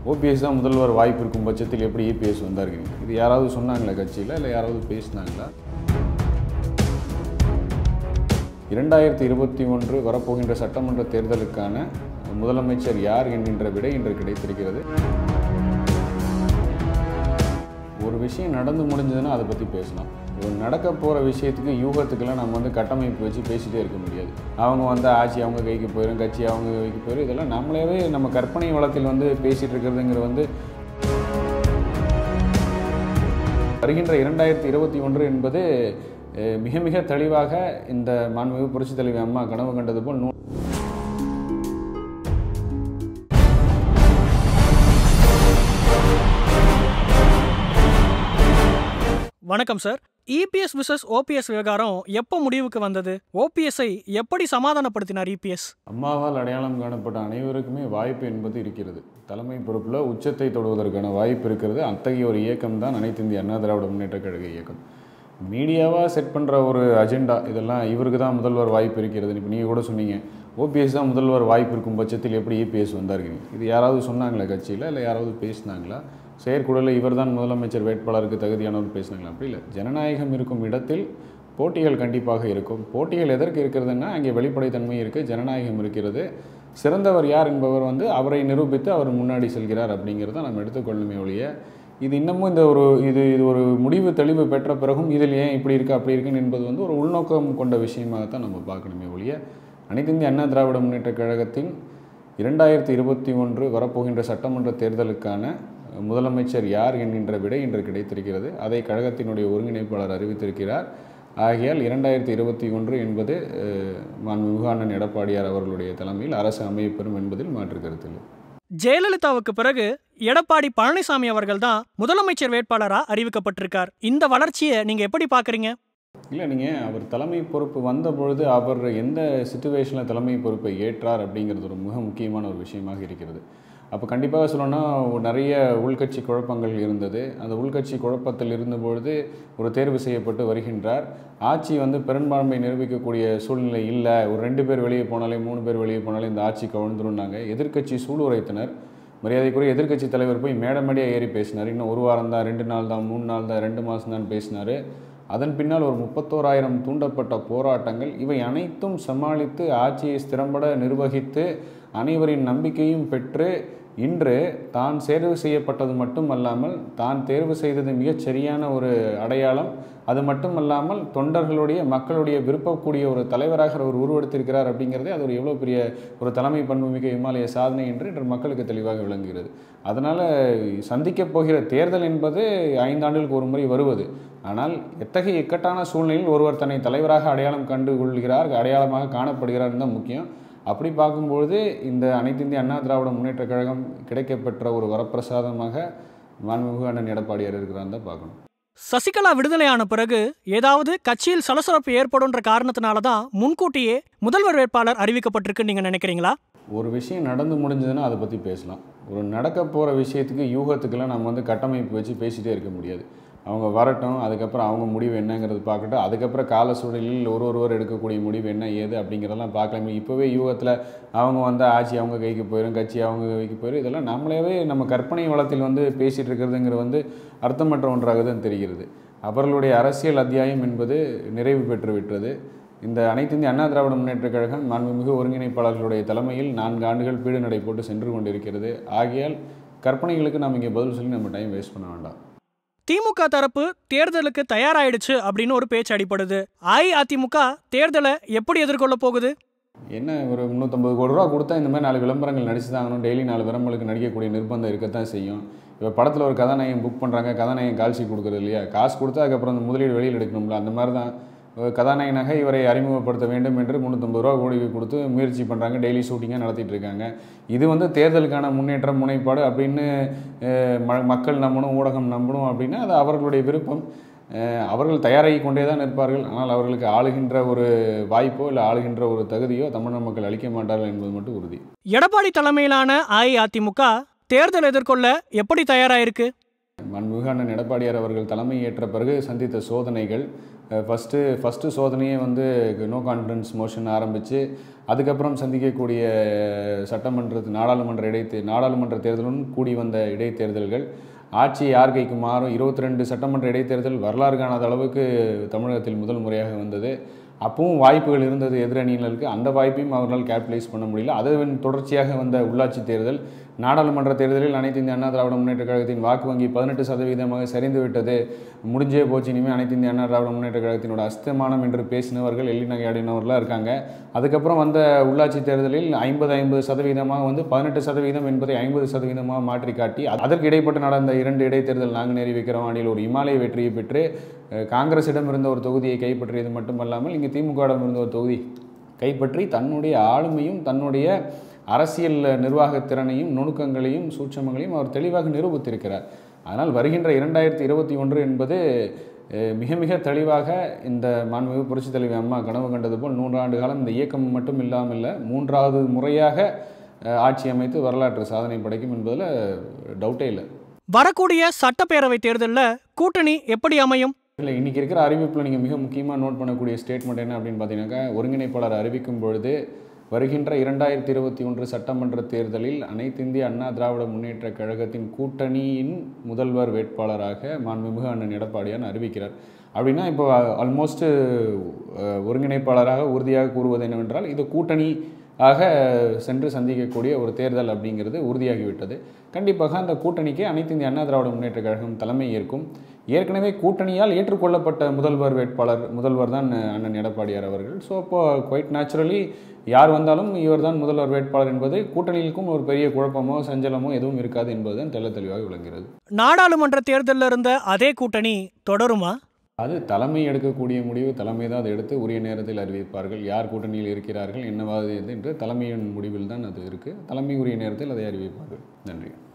OPS தான் முதல்வர் வாய்ப்பு இருக்கும் பட்சத்தில் எப்படி இபிஎஸ் வந்தார்கள் இது யாராவது சொன்னாங்களா கட்சியில் இல்லை யாராவது பேசினாங்களா இரண்டாயிரத்தி இருபத்தி ஒன்று வரப்போகின்ற சட்டமன்ற தேர்தலுக்கான முதலமைச்சர் யார் என்கின்ற விடை இன்று கிடைத்திருக்கிறது ஒரு விஷயம் நடந்து முடிஞ்சதுன்னா அதை பற்றி பேசலாம் ஒரு நடக்க போகிற விஷயத்துக்கு யூகத்துக்கெல்லாம் நம்ம வந்து கட்டமைப்பு வச்சு பேசிட்டே இருக்க முடியாது அவங்க வந்து ஆட்சி அவங்க கைக்கு போயிடும் கட்சி அவங்க கைக்கு போயிடும் இதெல்லாம் நம்மளேவே நம்ம கற்பனை வளத்தில் வந்து பேசிகிட்டு இருக்கிறதுங்கிற வந்து வருகின்ற இரண்டாயிரத்தி இருபத்தி ஒன்று என்பது அஹ், மிக மிக தெளிவாக இந்த மாண்புமிகு புரட்சித் தலைவி அம்மா கனவு கண்டது போல் நூ வணக்கம் சார் இபிஎஸ் விசஸ் ஓபிஎஸ் விவகாரம் எப்போ முடிவுக்கு வந்தது ஓபிஎஸ்ஐ எப்படி சமாதானப்படுத்தினார் இபிஎஸ் அம்மாவால் அடையாளம் காணப்பட்ட அனைவருக்குமே வாய்ப்பு என்பது இருக்கிறது தலைமை பொறுப்பில் உச்சத்தை தொடுவதற்கான வாய்ப்பு இருக்கிறது அத்தகைய ஒரு இயக்கம் தான் அனைத்து இந்திய அண்ணா திராவிட முன்னேற்ற கழக இயக்கம் மீடியாவாக செட் பண்ணுற ஒரு அஜெண்டா இதெல்லாம் இவருக்கு தான் முதல்வர் வாய்ப்பு இருக்கிறது இப்போ நீங்கள் கூட சொன்னீங்க ஓபிஎஸ் தான் முதல்வர் வாய்ப்பு இருக்கும் பட்சத்தில் எப்படி இபிஎஸ் வந்தார்கள் இது யாராவது சொன்னாங்களா கட்சியில் இல்லை யாராவது பேசினாங்களா செயற்குழுவில் இவர் தான் முதலமைச்சர் வேட்பாளருக்கு தகுதியானவர் பேசினாங்களா அப்படி இல்லை ஜனநாயகம் இருக்கும் இடத்தில் போட்டிகள் கண்டிப்பாக இருக்கும் போட்டிகள் எதற்கு இருக்கிறதுன்னா அங்கே வெளிப்படைத்தன்மை இருக்குது ஜனநாயகம் இருக்கிறது சிறந்தவர் யார் என்பவர் வந்து அவரை நிரூபித்து அவர் முன்னாடி செல்கிறார் அப்படிங்கிறத நம்ம எடுத்துக்கொள்ளுமே ஒழிய இது இன்னமும் இந்த ஒரு இது இது ஒரு முடிவு தெளிவு பெற்ற பிறகும் இதில் ஏன் இப்படி இருக்கு அப்படி இருக்குன்னு என்பது வந்து ஒரு உள்நோக்கம் கொண்ட விஷயமாகத்தான் நம்ம பார்க்கணுமே ஒழிய அனைத்து இந்திய அண்ணா திராவிட முன்னேற்ற கழகத்தின் இரண்டாயிரத்தி இருபத்தி ஒன்று வரப்போகின்ற சட்டமன்ற தேர்தலுக்கான முதலமைச்சர் யார் என்கின்ற விடை இன்று கிடைத்திருக்கிறது அதை கழகத்தினுடைய ஒருங்கிணைப்பாளர் அறிவித்திருக்கிறார் ஆகையால் இரண்டாயிரத்தி இருபத்தி ஒன்று என்பது அஹ், மாண்புமிகு அண்ணன் எடப்பாடியார் அவர்களுடைய தலைமையில் அரசு அமையப்பெறும் என்பதில் மாற்று கருத்தில்லை ஜெயலலிதாவுக்கு பிறகு எடப்பாடி பழனிசாமி அவர்கள் தான் முதலமைச்சர் வேட்பாளரா அறிவிக்கப்பட்டிருக்கார் இந்த வளர்ச்சியை நீங்க எப்படி பாக்குறீங்க இல்லை நீங்கள் அவர் தலைமை பொறுப்பு வந்த பொழுது அவர் எந்த சுச்சுவேஷனில் தலைமை பொறுப்பை ஏற்றார் அப்படிங்கிறது ஒரு மிக முக்கியமான ஒரு விஷயமாக இருக்கிறது அப்போ கண்டிப்பாக சொல்லணும்னா நிறைய உள்கட்சி குழப்பங்கள் இருந்தது அந்த உள்கட்சி குழப்பத்தில் இருந்தபொழுது ஒரு தேர்வு செய்யப்பட்டு வருகின்றார் ஆட்சி வந்து பெரும்பான்மை நிரூபிக்கக்கூடிய சூழ்நிலை இல்லை ஒரு ரெண்டு பேர் வெளியே போனாலே மூணு பேர் வெளியே போனாலே இந்த ஆட்சி கவிழ்ந்துருந்தாங்க எதிர்க்கட்சி சூளுரைத்தனர் மரியாதைக்குரிய எதிர்க்கட்சி தலைவர் போய் மேடமேடியாக ஏறி பேசினார் இன்னும் ஒரு வாரம் தான் ரெண்டு நாள் தான் மூணு நாள் தான் ரெண்டு மாதம் தான் பேசினார் அதன் பின்னால் ஒரு முப்பத்தோராயிரம் தூண்டப்பட்ட போராட்டங்கள் இவை அனைத்தும் சமாளித்து ஆட்சியை ஸ்திரம்பட நிர்வகித்து அனைவரின் நம்பிக்கையும் பெற்று இன்று தான் தேர்வு செய்யப்பட்டது மட்டுமல்லாமல் தான் தேர்வு செய்தது மிகச் சரியான ஒரு அடையாளம் அது மட்டுமல்லாமல் தொண்டர்களுடைய மக்களுடைய விருப்பக்கூடிய ஒரு தலைவராக அவர் உருவெடுத்திருக்கிறார் அப்படிங்கிறதே அது ஒரு எவ்வளோ பெரிய ஒரு தலைமை பண்புமிக்க இமாலய சாதனை என்று இன்று மக்களுக்கு தெளிவாக விளங்குகிறது அதனால் சந்திக்கப் போகிற தேர்தல் என்பது ஐந்தாண்டுகளுக்கு ஒரு முறை வருவது ஆனால் எத்தகைய இக்கட்டான சூழ்நிலையில் ஒருவர் தன்னை தலைவராக அடையாளம் கண்டு கொள்கிறார் அடையாளமாக காணப்படுகிறார் தான் முக்கியம் அப்படி பார்க்கும்பொழுது இந்த அனைத்து இந்திய அண்ணா திராவிட முன்னேற்ற கழகம் கிடைக்கப்பெற்ற ஒரு வரப்பிரசாதமாக மாண்புமிகு அண்ணன் எடப்பாடியார் இருக்கிறான்னு தான் பார்க்கணும் சசிகலா விடுதலையான பிறகு ஏதாவது கட்சியில் சலசலப்பு ஏற்படும்ன்ற காரணத்தினால தான் முன்கூட்டியே முதல்வர் வேட்பாளர் அறிவிக்கப்பட்டிருக்குன்னு நீங்க நினைக்கிறீங்களா ஒரு விஷயம் நடந்து முடிஞ்சதுன்னா அதை பற்றி பேசலாம் ஒரு நடக்க போகிற விஷயத்துக்கு யூகத்துக்கெல்லாம் நம்ம வந்து கட்டமைப்பு வச்சு பேசிகிட்டே இருக்க முடியாது அவங்க வரட்டும் அதுக்கப்புறம் அவங்க முடிவு என்னங்கிறது பார்க்கட்டும் அதுக்கப்புறம் கால சூழலில் ஒரு ஒருவர் எடுக்கக்கூடிய முடிவு என்ன ஏது அப்படிங்கிறதெல்லாம் பார்க்கலாம் இப்போவே யூகத்தில் அவங்க வந்து ஆட்சி அவங்க கைக்கு போயிடும் கட்சி அவங்க கைக்கு போயிடும் இதெல்லாம் நம்மளேவே நம்ம கற்பனை வளத்தில் வந்து பேசிகிட்டு இருக்கிறதுங்கிறது வந்து அர்த்தமற்ற ஒன்றாக தான் தெரிகிறது அவர்களுடைய அரசியல் அத்தியாயம் என்பது நிறைவு பெற்று விட்டது இந்த அனைத்து இந்திய அண்ணா திராவிட முன்னேற்ற கழகம் மாண்புமிகு ஒருங்கிணைப்பாளர்களுடைய தலைமையில் நான்கு ஆண்டுகள் பீடு நடை போட்டு சென்று கொண்டிருக்கிறது ஆகையால் கற்பனைகளுக்கு நாம் இங்கே பதில் சொல்லி நம்ம டைம் வேஸ்ட் பண்ண வேண்டாம் திமுக தரப்பு தேர்தலுக்கு தயாராயிடுச்சு அப்படின்னு ஒரு பேச்சு அடிப்படுது அஇஅதிமுக தேர்தலை எப்படி எதிர்கொள்ள போகுது என்ன ஒரு முந்நூற்றம்பது கோடி ரூபா கொடுத்தா இந்த மாதிரி நாலு விளம்பரங்கள் நடிச்சு தாங்கணும் டெய்லி நாலு விளம்பரங்களுக்கு நடிக்கக்கூடிய நிர்பந்தம் இருக்கத்தான் செய்யும் இப்போ படத்தில் ஒரு கதாநாயகன் புக் பண்ணுறாங்க கதாநாயகன் கால்சி கொடுக்குறது இல்லையா காசு கொடுத்தா அதுக்கப்புறம் அந்த முதலீடு வெளியில் எடுக்கணும்ல அந்த மாதிரி தான் ஒரு கதாநாயகனாக இவரை அறிமுகப்படுத்த வேண்டும் என்று முந்நூற்றம்பது ரூபா கோடி கொடுத்து முயற்சி பண்ணுறாங்க டெய்லி ஷூட்டிங்காக நடத்திட்டு இருக்காங்க இது வந்து தேர்தலுக்கான முன்னேற்றம் முனைப்பாடு அப்படின்னு அஹ், ம- மக்கள் நம்பணும் ஊடகம் நம்பணும் அப்படின்னா அது அவர்களுடைய விருப்பம் அஹ், அவர்கள் தயாராகி கொண்டே தான் இருப்பார்கள் ஆனால் அவர்களுக்கு ஆளுகின்ற ஒரு வாய்ப்போ இல்லை ஆளுகின்ற ஒரு தகுதியோ தமிழக மக்கள் அளிக்க மாட்டார்கள் என்பது மட்டும் உறுதி எடப்பாடி தலைமையிலான அஇஅதிமுக தேர்தல் எதிர்கொள்ள எப்படி தயாராயிருக்கு மன்மிகு அண்ணன் எடப்பாடியார் அவர்கள் தலைமை ஏற்ற பிறகு சந்தித்த சோதனைகள் ஃபஸ்ட்டு ஃபஸ்ட்டு சோதனையே வந்து நோ கான்ஃபிடன்ஸ் மோஷன் ஆரம்பித்து அதுக்கப்புறம் சந்திக்கக்கூடிய சட்டமன்ற நாடாளுமன்ற இடைத்தே நாடாளுமன்ற தேர்தலுடன் கூடி வந்த இடைத்தேர்தல்கள் ஆட்சி யார் கைக்கு மாறும் இருபத்தி ரெண்டு சட்டமன்ற இடைத்தேர்தல் வரலாறு காணாத அளவுக்கு தமிழகத்தில் முதல் முறையாக வந்தது அப்பவும் வாய்ப்புகள் இருந்தது எதிரணியினருக்கு அந்த வாய்ப்பையும் அவர்களால் கேபிட்டலைஸ் பண்ண முடியல அதன் தொடர்ச்சியாக வந்த உள்ளாட்சி தேர்தல் நாடாளுமன்ற தேர்தலில் அனைத்து இந்திய அண்ணா திராவிட முன்னேற்ற கழகத்தின் வாக்கு வங்கி பதினெட்டு சதவீதமாக சரிந்து விட்டது முடிஞ்சே போச்சு இனிமேல் அனைத்து இந்திய அண்ணா திராவிட முன்னேற்ற கழகத்தினோட அஸ்தமானம் என்று பேசினவர்கள் எள்ளி நகையாடினவர்களாக இருக்காங்க அதுக்கப்புறம் வந்த உள்ளாட்சி தேர்தலில் ஐம்பது ஐம்பது சதவீதமாக வந்து பதினெட்டு சதவீதம் என்பதை ஐம்பது சதவீதமாக மாற்றி காட்டி அதற்கு இடைப்பட்டு நடந்த இரண்டு இடைத்தேர்தல் நாங்குநேரி விக்கிரவாண்டியில் ஒரு இமாலய வெற்றியை பெற்று அஹ், காங்கிரசிடம் இருந்த ஒரு தொகுதியை கைப்பற்றியது மட்டுமல்லாமல் இங்கே திமுகவிடம் இருந்த ஒரு தொகுதி கைப்பற்றி தன்னுடைய ஆளுமையும் தன்னுடைய அரசியல் நிர்வாகத் திறனையும் நுணுக்கங்களையும் சூட்சமங்களையும் அவர் தெளிவாக நிரூபித்திருக்கிறார் அதனால் வருகின்ற இரண்டாயிரத்தி இருபத்தி ஒன்று என்பது அஹ், மிக மிக தெளிவாக இந்த மாண்புமிகு புரட்சித் தலைவி அம்மா கனவு கண்டது போல் நூறாண்டு காலம் இந்த இயக்கம் மட்டும் இல்லாமல் மூன்றாவது முறையாக அஹ், ஆட்சி அமைத்து வரலாற்று சாதனை படைக்கும் என்பதில் டவுட்டே இல்லை வரக்கூடிய சட்டப்பேரவை தேர்தலில் கூட்டணி எப்படி அமையும் இல்லை இன்றைக்கி இருக்கிற அறிவிப்பில் நீங்கள் மிக முக்கியமாக நோட் பண்ணக்கூடிய ஸ்டேட்மெண்ட் என்ன அப்படின்னு பார்த்தீங்கன்னாக்கா ஒருங்கிணைப்பாளர் அறிவிக்கும் பொழுது வருகின்ற இரண்டாயிரத்தி இருபத்தி ஒன்று சட்டமன்ற தேர்தலில் அனைத்து இந்திய அண்ணா திராவிட முன்னேற்ற கழகத்தின் கூட்டணியின் முதல்வர் வேட்பாளராக மாண்புமிகு அண்ணன் எடப்பாடியான் அறிவிக்கிறார் அப்படின்னா இப்போ ஆல்மோஸ்ட் ஒருங்கிணைப்பாளராக உறுதியாக கூறுவது என்னவென்றால் இது கூட்டணி ஆக சென்று சந்திக்கக்கூடிய ஒரு தேர்தல் அப்படிங்கிறது உறுதியாகிவிட்டது கண்டிப்பாக அந்த கூட்டணிக்கு அனைத்து இந்திய அண்ணா திராவிட முன்னேற்ற கழகம் தலைமை ஏற்கும் ஏற்கனவே கூட்டணியால் ஏற்றுக்கொள்ளப்பட்ட முதல்வர் வேட்பாளர் முதல்வர் தான் அண்ணன் எடப்பாடியார் அவர்கள் ஸோ அப்போ குவைட் நேச்சுரலி யார் வந்தாலும் இவர் தான் முதல்வர் வேட்பாளர் என்பது கூட்டணிக்கும் ஒரு பெரிய குழப்பமோ சஞ்சலமோ எதுவும் இருக்காது என்பதுதான் தெள்ள தெளிவாக விளங்குகிறது நாடாளுமன்ற தேர்தலில் இருந்த அதே கூட்டணி தொடருமா அது தலைமை எடுக்கக்கூடிய முடிவு தலைமை தான் அதை எடுத்து உரிய நேரத்தில் அறிவிப்பார்கள் யார் கூட்டணியில் இருக்கிறார்கள் என்னவாது என்று தலைமையின் முடிவில் தான் அது இருக்குது தலைமை உரிய நேரத்தில் அதை அறிவிப்பார்கள் நன்றி